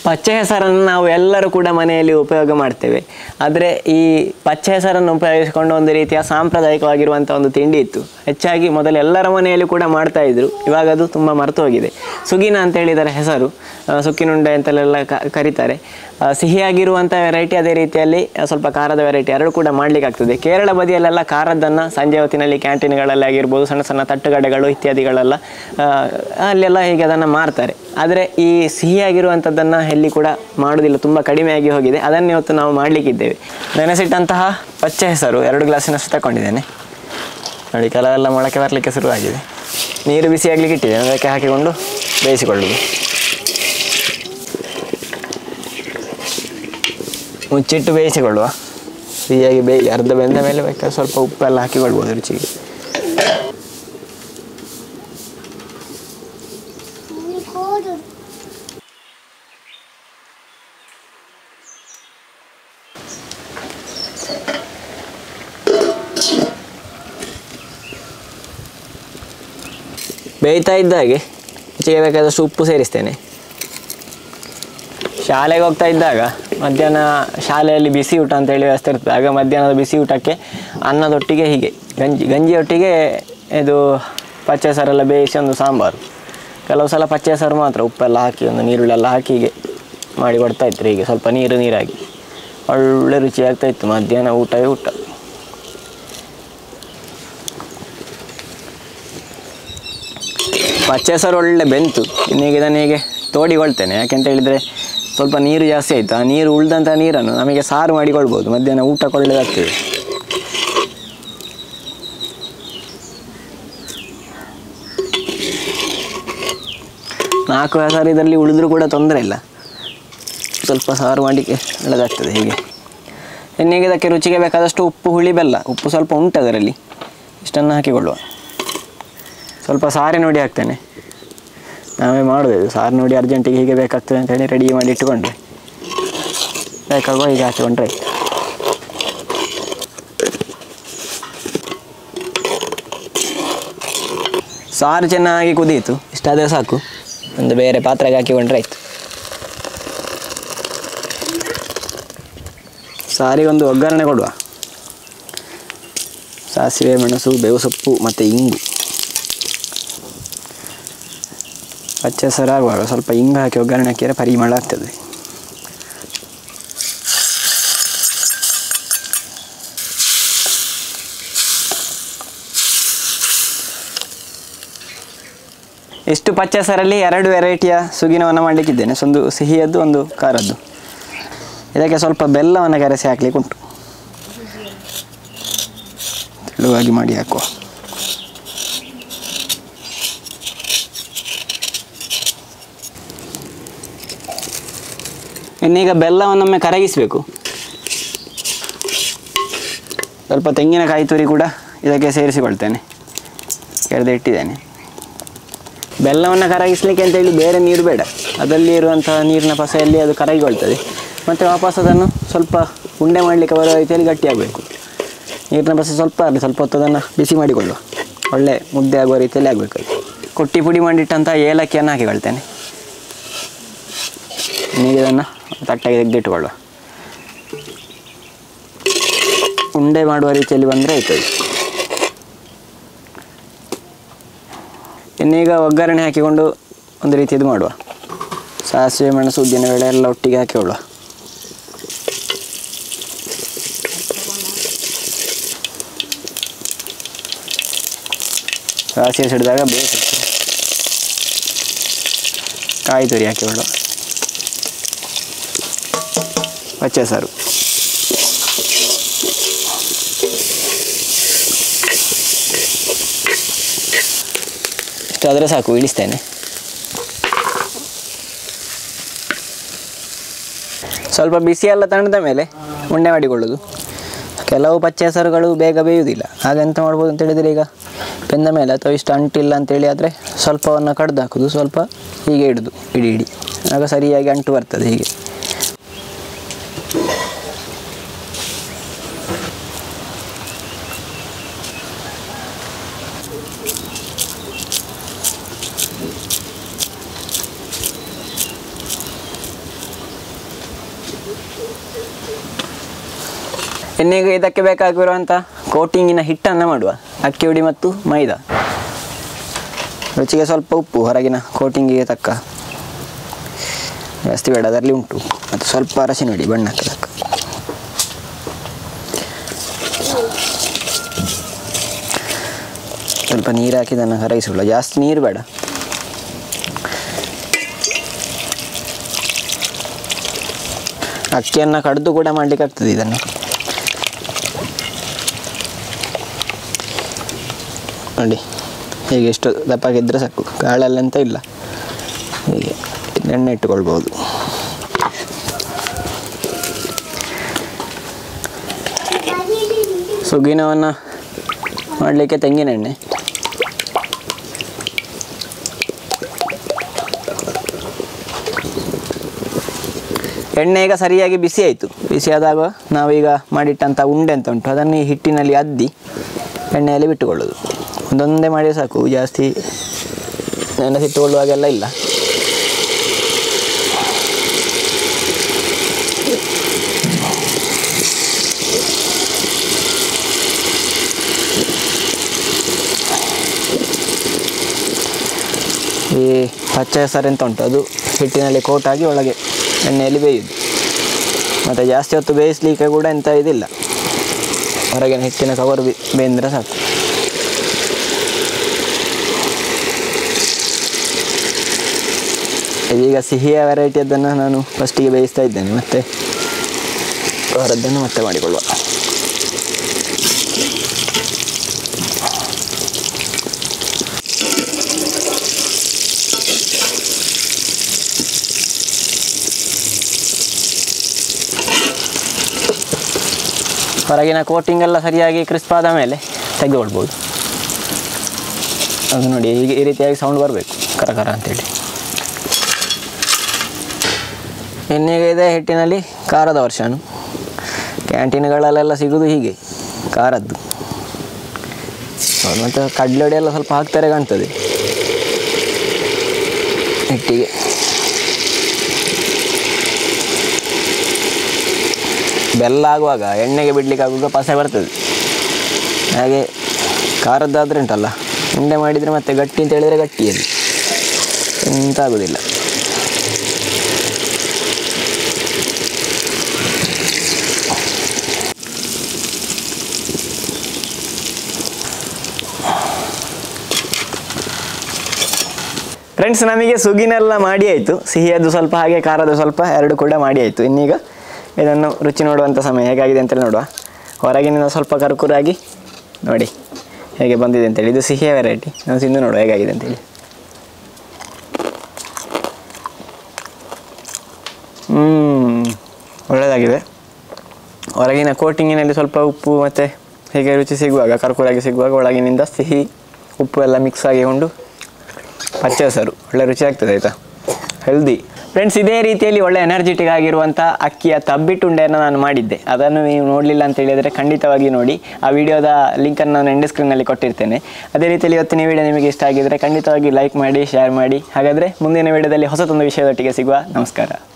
ಪಚ್ಚೆ ಹೆಸರನ್ನು ನಾವು ಎಲ್ಲರೂ ಕೂಡ ಮನೆಯಲ್ಲಿ ಉಪಯೋಗ ಮಾಡ್ತೇವೆ ಆದರೆ ಈ ಪಚ್ಚೆ ಹೆಸರನ್ನು ಉಪಯೋಗಿಸಿಕೊಂಡು ಒಂದು ರೀತಿಯ ಸಾಂಪ್ರದಾಯಿಕವಾಗಿರುವಂಥ ಒಂದು ತಿಂಡಿ ಇತ್ತು ಹೆಚ್ಚಾಗಿ ಮೊದಲು ಎಲ್ಲರ ಮನೆಯಲ್ಲಿ ಕೂಡ ಮಾಡ್ತಾ ಇದ್ರು ಇವಾಗ ಅದು ತುಂಬ ಮರೆತು ಹೋಗಿದೆ ಸುಗಿನ ಅಂತ ಹೇಳಿದರೆ ಹೆಸರು ಆ, ಸುಕ್ಕಿನುಂಡೆ ಅಂತೆಲ್ಲ ಕ ಕರೀತಾರೆ ಆ, ಸಿಹಿಯಾಗಿರುವಂಥ ವೆರೈಟಿ ಅದೇ ರೀತಿಯಲ್ಲಿ ಆ, ಸ್ವಲ್ಪ ಖಾರದ ವೆರೈಟಿ ಎರಡು ಕೂಡ ಮಾಡ್ಲಿಕ್ಕೆ ಆಗ್ತದೆ ಕೇರಳ ಬದಿಯಲ್ಲೆಲ್ಲ ಖಾರದನ್ನು ಸಂಜೆ ಹೊತ್ತಿನಲ್ಲಿ ಕ್ಯಾಂಟೀನ್ಗಳಲ್ಲಿ ಆಗಿರ್ಬೋದು ಸಣ್ಣ ಸಣ್ಣ ತಟ್ಟುಗಡೆಗಳು ಇತ್ಯಾದಿಗಳೆಲ್ಲ ಆ, ಅಲ್ಲೆಲ್ಲ ಹೀಗೆ ಅದನ್ನು ಮಾರ್ತಾರೆ ಆದರೆ ಈ ಸಿಹಿಯಾಗಿರುವಂಥದ್ದನ್ನು ಎಲ್ಲಿ ಕೂಡ ಮಾಡೋದಿಲ್ಲ ತುಂಬ ಕಡಿಮೆಯಾಗಿ ಹೋಗಿದೆ ಅದನ್ನು ಇವತ್ತು ನಾವು ಮಾಡಲಿಕ್ಕಿದ್ದೇವೆ ನೆನೆಸಿಟ್ಟಂತಹ ಪಚ್ಚೆ ಹೆಸರು ಎರಡು ಗ್ಲಾಸಿನಷ್ಟು ತಗೊಂಡಿದ್ದೇನೆ ನೋಡಿ ಕೆಲವೆಲ್ಲ ಮೊಳಕೆ ಬರಲಿಕ್ಕೆ ಶುರುವಾಗಿದೆ ನೀರು ಬಿಸಿ ಆಗಲಿಕ್ಕೆ ಇಟ್ಟಿದ್ದೇನೆ ಅದಕ್ಕೆ ಹಾಕಿಕೊಂಡು ಬೇಯಿಸಿಕೊಳ್ಳುವುದು ಮುಚ್ಚಿಟ್ಟು ಬೇಯಿಸಿಕೊಳ್ಳುವ ಸಿಹಿಯಾಗಿ ಬೇಯಿ ಅರ್ಧ ಬೆಂದ ಮೇಲೆ ಬೇಕಾದ್ರೆ ಸ್ವಲ್ಪ ಉಪ್ಪೆಲ್ಲ ಹಾಕಿಕೊಳ್ಬೋದು ರುಚಿಗೆ ಬೇಯ್ತಾ ಇದ್ದಾಗೆ ರುಚಿಗೆ ಬೇಕಾದಷ್ಟು ಉಪ್ಪು ಸೇರಿಸ್ತೇನೆ ಶಾಲೆಗೆ ಹೋಗ್ತಾ ಇದ್ದಾಗ ಮಧ್ಯಾಹ್ನ ಶಾಲೆಯಲ್ಲಿ ಬಿಸಿ ಊಟ ಅಂತೇಳಿ ವ್ಯವಸ್ಥೆ ಇರ್ತದೆ ಆಗ ಮಧ್ಯಾಹ್ನದ ಬಿಸಿ ಊಟಕ್ಕೆ ಅನ್ನದೊಟ್ಟಿಗೆ ಹೀಗೆ ಗಂಜಿ ಗಂಜಿಯೊಟ್ಟಿಗೆ ಇದು ಪಚ್ಚೆ ಸಾರೆಲ್ಲ ಬೇಯಿಸಿ ಒಂದು ಸಾಂಬಾರು ಕೆಲವು ಸಲ ಪಚ್ಚೆ ಸಾರು ಮಾತ್ರ ಉಪ್ಪೆಲ್ಲ ಹಾಕಿ ಒಂದು ನೀರುಳ್ಳೆಲ್ಲ ಹಾಕಿ ಹೀಗೆ ಮಾಡಿ ಕೊಡ್ತಾ ಇದ್ರು ಹೀಗೆ ಸ್ವಲ್ಪ ನೀರು ನೀರಾಗಿ ಒಳ್ಳೆ ರುಚಿ ಆಗ್ತಾ ಇತ್ತು ಮಧ್ಯಾಹ್ನ ಊಟವೇ ಊಟ ಪಚ್ಚೆ ಸಾರು ಒಳ್ಳೆ ಬೆಂತು ಇನ್ನೀಗ ಇದನ್ನು ಹೀಗೆ ತೋಡಿಕೊಳ್ತೇನೆ ಯಾಕೆಂತ ಹೇಳಿದರೆ ಸ್ವಲ್ಪ ನೀರು ಜಾಸ್ತಿ ಆಯಿತು ಆ ನೀರು ಉಳಿದಂಥ ನೀರನ್ನು ನಮಗೆ ಸಾರು ಮಾಡಿಕೊಳ್ಬೋದು ಮಧ್ಯಾಹ್ನ ಊಟಕ್ಕೆ ಒಳ್ಳೆಯದಾಗ್ತದೆ ನಾಲ್ಕು ಸಾರು ಇದರಲ್ಲಿ ಉಳಿದ್ರೂ ಕೂಡ ತೊಂದರೆ ಇಲ್ಲ ಸ್ವಲ್ಪ ಸಾರು ಮಾಡಲಿಕ್ಕೆ ಒಳ್ಳೆದಾಗ್ತದೆ ಹೀಗೆ ಇನ್ನೀಗ ಇದಕ್ಕೆ ರುಚಿಗೆ ಬೇಕಾದಷ್ಟು ಉಪ್ಪು ಹುಳಿ ಬೆಲ್ಲ ಉಪ್ಪು ಸ್ವಲ್ಪ ಉಂಟು ಅದರಲ್ಲಿ ಇಷ್ಟನ್ನು ಹಾಕಿಕೊಳ್ಳುವ ಸ್ವಲ್ಪ ಸಾರಿ ನೋಡಿ ಹಾಕ್ತೇನೆ ನಾವೇ ಮಾಡೋದು ಇದು ಸಾರು ನೋಡಿ ಅರ್ಜೆಂಟಿಗೆ ಹೀಗೆ ಬೇಕಾಗ್ತದೆ ಅಂತ ಹೇಳಿ ರೆಡಿ ಮಾಡಿ ಇಟ್ಟುಕೊಂಡ್ರೆ ಬೇಕಾಗುವ ಹೀಗೆ ಹಾಕಿಕೊಂಡ್ರೆ ಆಯ್ತು ಸಾರು ಚೆನ್ನಾಗಿ ಕುದೀತು ಇಷ್ಟಾದರೆ ಸಾಕು ಒಂದು ಬೇರೆ ಪಾತ್ರೆಗೆ ಹಾಕಿಕೊಂಡ್ರೆ ಆಯ್ತು ಸಾರಿಗೆ ಒಂದು ಒಗ್ಗರಣೆ ಕೊಡುವ ಸಾಸಿವೆ ಮೆಣಸು ಬೇವು ಸೊಪ್ಪು ಮತ್ತು ಇಂಗು ಪಚ್ಚೆ ಆಗುವಾಗ ಸ್ವಲ್ಪ ಇಂಗು ಹಾಕಿ ಒಗ್ಗರಣೆ ಹಾಕಿದರೆ ಪರಿಮಳ ಆಗ್ತದೆ ಇಷ್ಟು ಪಚ್ಚೆ ಸಾರಲ್ಲಿ ಎರಡು ವೆರೈಟಿಯ ಸುಗಿನವನ್ನು ಮಾಡಲಿಕ್ಕಿದ್ದೇನೆ ಒಂದು ಸಿಹಿಯದ್ದು ಒಂದು ಖಾರದ್ದು ಇದಕ್ಕೆ ಸ್ವಲ್ಪ ಬೆಲ್ಲವನ್ನು ಕರೆಸಿ ಹಾಕ್ಲಿಕ್ಕೆ ಉಂಟು ತೆಳುವಾಗಿ ಮಾಡಿ ಹಾಕುವ ಇನ್ನೀಗ ಬೆಲ್ಲವನ್ನೊಮ್ಮೆ ಕರಗಿಸಬೇಕು ಸ್ವಲ್ಪ ತೆಂಗಿನಕಾಯಿ ತುರಿ ಕೂಡ ಇದಕ್ಕೆ ಸೇರಿಸಿಕೊಳ್ತೇನೆ ಕೆರೆದು ಇಟ್ಟಿದ್ದೇನೆ ಬೆಲ್ಲವನ್ನು ಕರಗಿಸಲಿಕ್ಕೆ ಅಂತೇಳಿ ಬೇರೆ ನೀರು ಬೇಡ ಅದರಲ್ಲಿ ಇರುವಂತಹ ನೀರಿನ ಪಸೆಯಲ್ಲಿ ಅದು ಕರಗಿಕೊಳ್ತದೆ ಮತ್ತು ವಾಪಸ್ ಅದನ್ನು ಸ್ವಲ್ಪ ಉಂಡೆ ಮಾಡಲಿಕ್ಕೆ ಬರೋ ರೀತಿಯಲ್ಲಿ ಗಟ್ಟಿಯಾಗಬೇಕು ನೀರಿನ ಪಸೆ ಸ್ವಲ್ಪ ಅಲ್ಲಿ ಸ್ವಲ್ಪ ಹೊತ್ತು ಅದನ್ನು ಬಿಸಿ ಮಾಡಿಕೊಳ್ಳುವ ಒಳ್ಳೆ ಮುದ್ದೆ ಆಗುವ ರೀತಿಯಲ್ಲಿ ಆಗಬೇಕು ಅದು ಕೊಟ್ಟಿ ಪುಡಿ ಮಾಡಿಟ್ಟಂಥ ಏಲಕ್ಕಿಯನ್ನು ಹಾಕಿಕೊಳ್ತೇನೆ ಈಗ ಇದನ್ನು ತಟ್ಟೆಗೆ ತೆಗೆದಿಟ್ಟುಕೊಳ್ಳುವ ಉಂಡೆ ಮಾಡುವ ರೀತಿಯಲ್ಲಿ ಬಂದರೆ ಆಯ್ತದೆ ಇನ್ನೀಗ ಒಗ್ಗರಣೆ ಹಾಕಿಕೊಂಡು ಒಂದು ರೀತಿ ಇದು ಮಾಡುವ ಸಾಸಿವೆ ಮೆಣಸು ಉದ್ದಿನ ಬೇಳೆ ಎಲ್ಲ ಒಟ್ಟಿಗೆ ಹಾಕಿಕೊಳ್ಳುವ ಸಾಸಿವೆ ಸಿಡಿದಾಗ ಬೇಯಿಸುತ್ತೆ ಕಾಯಿ ತುರಿ ಹಾಕಿಕೊಳ್ಳುವ ಪಚ್ಚೆ ಸಾರು ಇಷ್ಟಾದರೆ ಸಾಕು ಇಳಿಸ್ತೇನೆ ಸ್ವಲ್ಪ ಬಿಸಿ ಎಲ್ಲ ತಣ್ಣದ ಮೇಲೆ ಉಂಡೆ ಮಾಡಿಕೊಳ್ಳೋದು ಕೆಲವು ಪಚ್ಚೆ ಹೆಸರುಗಳು ಬೇಗ ಬೇಯುವುದಿಲ್ಲ ಆಗ ಎಂತ ಮಾಡ್ಬೋದು ಅಂತ ಹೇಳಿದರೆ ಈಗ ಬೆಂದ ಮೇಲೆ ಅಥವಾ ಇಷ್ಟು ಅಂಟಿಲ್ಲ ಅಂತೇಳಿ ಆದರೆ ಸ್ವಲ್ಪವನ್ನು ಕಡ್ದು ಹಾಕೋದು ಸ್ವಲ್ಪ ಹೀಗೆ ಇಡೋದು ಇಡಿ ಇಡಿ ಆಗ ಸರಿಯಾಗಿ ಅಂಟು ಬರ್ತದೆ ಹೀಗೆ ಇನ್ನೀಗ ಇದಕ್ಕೆ ಬೇಕಾಗಿರುವಂಥ ಕೋಟಿಂಗಿನ ಹಿಟ್ಟನ್ನು ಮಾಡುವ ಅಕ್ಕಿ ಹುಡಿ ಮತ್ತು ಮೈದಾ ರುಚಿಗೆ ಸ್ವಲ್ಪ ಉಪ್ಪು ಹೊರಗಿನ ಕೋಟಿಂಗಿಗೆ ತಕ್ಕ ಜಾಸ್ತಿ ಬೇಡ ಅದರಲ್ಲಿ ಉಂಟು ಮತ್ತು ಸ್ವಲ್ಪ ಅರಸಿನ ಹುಡಿ ಬಣ್ಣಕ್ಕೆ ತಕ್ಕ ಸ್ವಲ್ಪ ನೀರು ಹಾಕಿ ಇದನ್ನು ಕರಗಿಸಿಕೊಳ್ಳ ಜಾಸ್ತಿ ನೀರು ಬೇಡ ಅಕ್ಕಿಯನ್ನು ಕಡ್ದು ಕೂಡ ಮಾಡ್ಲಿಕ್ಕೆ ಆಗ್ತದೆ ಇದನ್ನು ನೋಡಿ ಹೀಗೆ ಎಷ್ಟು ದಪ್ಪಗಿದ್ರೆ ಸಾಕು ಕಾಳಲ್ಲಂತ ಇಲ್ಲ ಹೀಗೆ ಎಣ್ಣೆ ಇಟ್ಟುಕೊಳ್ಬೋದು ಸುಗ್ಗಿನವನ್ನು ಮಾಡಲಿಕ್ಕೆ ತೆಂಗಿನ ಎಣ್ಣೆ ಎಣ್ಣೆ ಈಗ ಸರಿಯಾಗಿ ಬಿಸಿ ಆಯಿತು ಬಿಸಿ ಆದಾಗ ನಾವೀಗ ಮಾಡಿಟ್ಟಂಥ ಉಂಡೆ ಅಂತ ಉಂಟು ಅದನ್ನು ಈ ಹಿಟ್ಟಿನಲ್ಲಿ ಅದ್ದಿ ಎಣ್ಣೆಯಲ್ಲಿ ಬಿಟ್ಟುಕೊಳ್ಳೋದು ಒಂದೊಂದೇ ಮಾಡಿ ಸಾಕು ಜಾಸ್ತಿ ನೆನೆಸಿಟ್ಟುಕೊಳ್ಳುವಾಗೆಲ್ಲ ಇಲ್ಲ ಈ ಪಚ್ಚೆ ಹೆಸರು ಎಂತ ಉಂಟು ಅದು ಹಿಟ್ಟಿನಲ್ಲಿ ಕೋಟಾಗಿ ಒಳಗೆ ಎಣ್ಣೆಯಲ್ಲಿ ಬೇಯುದು ಮತ್ತು ಜಾಸ್ತಿ ಹೊತ್ತು ಬೇಯಿಸಲಿಕ್ಕೆ ಕೂಡ ಎಂತ ಇದಿಲ್ಲ ಹೊರಗಿನ ಹಿಟ್ಟಿನ ಕವರ್ ಬಿ ಬೇಂದ್ರೆ ಸಾಕು ಇದೀಗ ಸಿಹಿಯ ವೆರೈಟಿಯದ್ದನ್ನು ನಾನು ಫಸ್ಟಿಗೆ ಬೇಯಿಸ್ತಾ ಇದ್ದೇನೆ ಮತ್ತು ಹೊರದ್ದನ್ನು ಮತ್ತೆ ಮಾಡಿಕೊಳ್ಳುವ ಹೊರಗಿನ ಕೋಟಿಂಗ್ ಎಲ್ಲ ಸರಿಯಾಗಿ ಕ್ರಿಸ್ಪ್ ಆದ ಮೇಲೆ ತೆಗೆದುಕೊಳ್ಬೋದು ಅದು ನೋಡಿ ಹೀಗೆ ಈ ರೀತಿಯಾಗಿ ಸೌಂಡ್ ಬರಬೇಕು ಕರ ಕರ ಅಂತೇಳಿ ಇನ್ನೀಗ ಇದೆ ಹಿಟ್ಟಿನಲ್ಲಿ ಖಾರದ ವರ್ಷನು ಕ್ಯಾಂಟೀನ್ಗಳಲ್ಲೆಲ್ಲ ಸಿಗೋದು ಹೀಗೆ ಖಾರದ್ದು ಮತ್ತು ಕಡಲೆಡಿ ಎಲ್ಲ ಸ್ವಲ್ಪ ಹಾಕ್ತಾರೆ ಕಾಣ್ತದೆ ಹಿಟ್ಟಿಗೆ ಬೆಲ್ಲ ಆಗುವಾಗ ಎಣ್ಣೆಗೆ ಬಿಡ್ಲಿಕ್ಕೆ ಆಗುವಾಗ ಪಸೆ ಬರ್ತದೆ ಹಾಗೆ ಖಾರದ್ದಾದ್ರೆ ಉಂಟಲ್ಲ ಉಂಡೆ ಮಾಡಿದರೆ ಮತ್ತೆ ಗಟ್ಟಿ ಅಂತ ಹೇಳಿದರೆ ಗಟ್ಟಿ ಅದು ಎಂತ ಆಗೋದಿಲ್ಲ ಫ್ರೆಂಡ್ಸ್ ನಮಗೆ ಸುಗಿನೆಲ್ಲ ಮಾಡಿ ಆಯಿತು ಸಿಹಿಯದ್ದು ಸ್ವಲ್ಪ ಹಾಗೆ ಖಾರದ ಸ್ವಲ್ಪ ಎರಡು ಕೂಡ ಮಾಡಿ ಆಯಿತು ಇನ್ನೀಗ ಇದನ್ನು ರುಚಿ ನೋಡುವಂಥ ಸಮಯ ಹೇಗಾಗಿದೆ ಅಂತೇಳಿ ನೋಡುವ ಹೊರಗಿನಿಂದ ಸ್ವಲ್ಪ ಕರ್ಕುರಾಗಿ ನೋಡಿ ಹೇಗೆ ಬಂದಿದೆ ಅಂತೇಳಿ ಇದು ಸಿಹಿಯ ವೆರೈಟಿ ನಾವು ತಿಂದು ನೋಡುವ ಹೇಗಾಗಿದೆ ಅಂತೇಳಿ ಹ್ಞೂ ಒಳ್ಳೆಯದಾಗಿದೆ ಹೊರಗಿನ ಕೋಟಿಂಗಿನಲ್ಲಿ ಸ್ವಲ್ಪ ಉಪ್ಪು ಮತ್ತು ಹೀಗೆ ರುಚಿ ಸಿಗುವಾಗ ಕರ್ಕುರಾಗಿ ಸಿಗುವಾಗ ಒಳಗಿನಿಂದ ಸಿಹಿ ಉಪ್ಪು ಎಲ್ಲ ಮಿಕ್ಸ್ ಆಗಿಕೊಂಡು ಪಚ್ಚೆ ಹೆಸರು ಒಳ್ಳೆ ರುಚಿ ಆಗ್ತದೆ ಆಯಿತಾ ಹೆಲ್ದಿ ಫ್ರೆಂಡ್ಸ್ ಇದೇ ರೀತಿಯಲ್ಲಿ ಒಳ್ಳೆ ಎನರ್ಜೆಟಿಕ್ ಆಗಿರುವಂಥ ಅಕ್ಕಿಯ ತಬ್ಬಿಟ್ಟುಂಡೆಯನ್ನು ನಾನು ಮಾಡಿದ್ದೆ ಅದನ್ನು ನೀವು ನೋಡಲಿಲ್ಲ ಅಂತ ಹೇಳಿದರೆ ಖಂಡಿತವಾಗಿ ನೋಡಿ ಆ ವಿಡಿಯೋದ ಲಿಂಕನ್ನು ನಾನು ಎಂಡ್ ಸ್ಕ್ರೀನಲ್ಲಿ ಕೊಟ್ಟಿರ್ತೇನೆ ಅದೇ ರೀತಿಯಲ್ಲಿ ಇವತ್ತಿನ ವಿಡಿಯೋ ನಿಮಗೆ ಇಷ್ಟ ಆಗಿದ್ದರೆ ಖಂಡಿತವಾಗಿ ಲೈಕ್ ಮಾಡಿ ಶೇರ್ ಮಾಡಿ ಹಾಗಾದರೆ ಮುಂದಿನ ವಿಡಿಯೋದಲ್ಲಿ ಹೊಸತೊಂದು ವಿಷಯದೊಟ್ಟಿಗೆ ಸಿಗುವ ನಮಸ್ಕಾರ